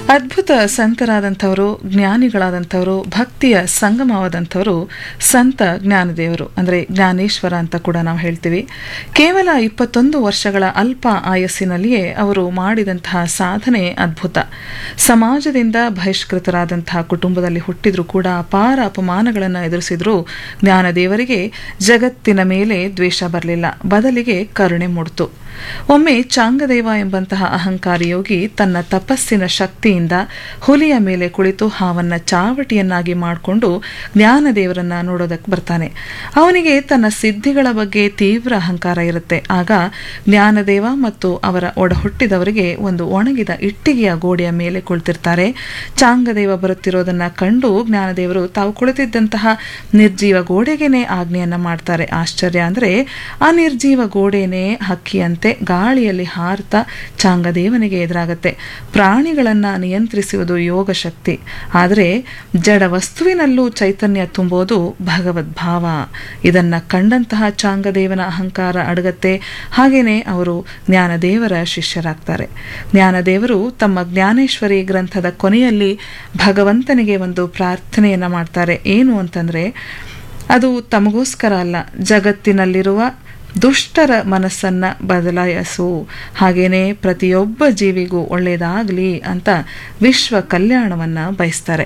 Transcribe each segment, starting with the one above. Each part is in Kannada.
ಅದ್ಭುತ ಸಂತರಾದಂಥವರು ಜ್ಞಾನಿಗಳಾದಂಥವರು ಭಕ್ತಿಯ ಸಂಗಮವಾದಂಥವರು ಸಂತ ಜ್ಞಾನದೇವರು ಅಂದರೆ ಜ್ಞಾನೇಶ್ವರ ಅಂತ ಕೂಡ ನಾವು ಹೇಳ್ತೀವಿ ಕೇವಲ ಇಪ್ಪತ್ತೊಂದು ವರ್ಷಗಳ ಅಲ್ಪ ಆಯಸ್ಸಿನಲ್ಲಿಯೇ ಅವರು ಮಾಡಿದಂತಹ ಸಾಧನೆ ಅದ್ಭುತ ಸಮಾಜದಿಂದ ಬಹಿಷ್ಕೃತರಾದಂತಹ ಕುಟುಂಬದಲ್ಲಿ ಹುಟ್ಟಿದ್ರೂ ಕೂಡ ಅಪಾರ ಅಪಮಾನಗಳನ್ನು ಎದುರಿಸಿದ್ರೂ ಜ್ಞಾನದೇವರಿಗೆ ಜಗತ್ತಿನ ಮೇಲೆ ದ್ವೇಷ ಬರಲಿಲ್ಲ ಬದಲಿಗೆ ಕರುಣೆ ಮೂಡಿತು ಒಮ್ಮೆ ಚಾಂಗದೇವ ಎಂಬಂತಹ ಅಹಂಕಾರಿ ಯೋಗಿ ತನ್ನ ತಪಸ್ಸಿನ ಶಕ್ತಿಯಿಂದ ಹುಲಿಯ ಮೇಲೆ ಕುಳಿತು ಹಾವನ್ನ ಚಾವಟಿಯನ್ನಾಗಿ ಮಾಡಿಕೊಂಡು ಜ್ಞಾನದೇವರನ್ನ ನೋಡೋದಕ್ಕೆ ಬರ್ತಾನೆ ಅವನಿಗೆ ತನ್ನ ಸಿದ್ಧಿಗಳ ಬಗ್ಗೆ ತೀವ್ರ ಅಹಂಕಾರ ಇರುತ್ತೆ ಆಗ ಜ್ಞಾನದೇವ ಮತ್ತು ಅವರ ಒಡ ಹುಟ್ಟಿದವರಿಗೆ ಒಂದು ಒಣಗಿದ ಇಟ್ಟಿಗೆಯ ಗೋಡೆಯ ಮೇಲೆ ಕುಳಿತಿರ್ತಾರೆ ಚಾಂಗದೇವ ಬರುತ್ತಿರೋದನ್ನ ಕಂಡು ಜ್ಞಾನದೇವರು ತಾವು ಕುಳಿತಿದ್ದಂತಹ ನಿರ್ಜೀವ ಗೋಡೆಗೇನೆ ಆಜ್ಞೆಯನ್ನ ಮಾಡ್ತಾರೆ ಆಶ್ಚರ್ಯ ಅಂದ್ರೆ ಆ ನಿರ್ಜೀವ ಗೋಡೆನೇ ಹಕ್ಕಿಯಂತೆ ಗಾಳಿಯಲ್ಲಿ ಹಾರ್ತಾ ಚಾಂಗದೇವನಿಗೆ ಎದುರಾಗತ್ತೆ ಪ್ರಾಣಿಗಳನ್ನ ನಿಯಂತ್ರಿಸುವುದು ಯೋಗ ಶಕ್ತಿ ಆದರೆ ಜಡ ವಸ್ತುವಿನಲ್ಲೂ ಚೈತನ್ಯ ತುಂಬೋದು ಭಗವದ್ಭಾವ ಇದನ್ನ ಕಂಡಂತಹ ಚಾಂಗದೇವನ ಅಹಂಕಾರ ಅಡಗತ್ತೆ ಹಾಗೇನೆ ಅವರು ಜ್ಞಾನದೇವರ ಶಿಷ್ಯರಾಗ್ತಾರೆ ಜ್ಞಾನದೇವರು ತಮ್ಮ ಜ್ಞಾನೇಶ್ವರಿ ಗ್ರಂಥದ ಕೊನೆಯಲ್ಲಿ ಭಗವಂತನಿಗೆ ಒಂದು ಪ್ರಾರ್ಥನೆಯನ್ನ ಮಾಡ್ತಾರೆ ಏನು ಅಂತಂದ್ರೆ ಅದು ತಮಗೋಸ್ಕರ ಅಲ್ಲ ಜಗತ್ತಿನಲ್ಲಿರುವ ದುಷ್ಟರ ಮನಸ್ಸನ್ನ ಬದಲಾಯಿಸು ಹಾಗೇನೆ ಪ್ರತಿಯೊಬ್ಬ ಜೀವಿಗೂ ಒಳ್ಳೆಯದಾಗಲಿ ಅಂತ ವಿಶ್ವ ಕಲ್ಯಾಣವನ್ನ ಬಯಸ್ತಾರೆ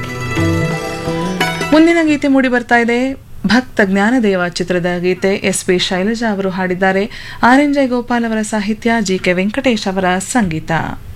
ಮುಂದಿನ ಗೀತೆ ಮೂಡಿ ಬರ್ತಾ ಇದೆ ಭಕ್ತ ಜ್ಞಾನದೇವ ಚಿತ್ರದ ಗೀತೆ ಎಸ್ ಪಿ ಶೈಲಜಾ ಅವರು ಹಾಡಿದ್ದಾರೆ ಆರ್ ಎನ್ ಜಯಗೋಪಾಲ್ ಅವರ ಸಾಹಿತ್ಯ ಜಿ ಕೆ ವೆಂಕಟೇಶ್ ಅವರ ಸಂಗೀತ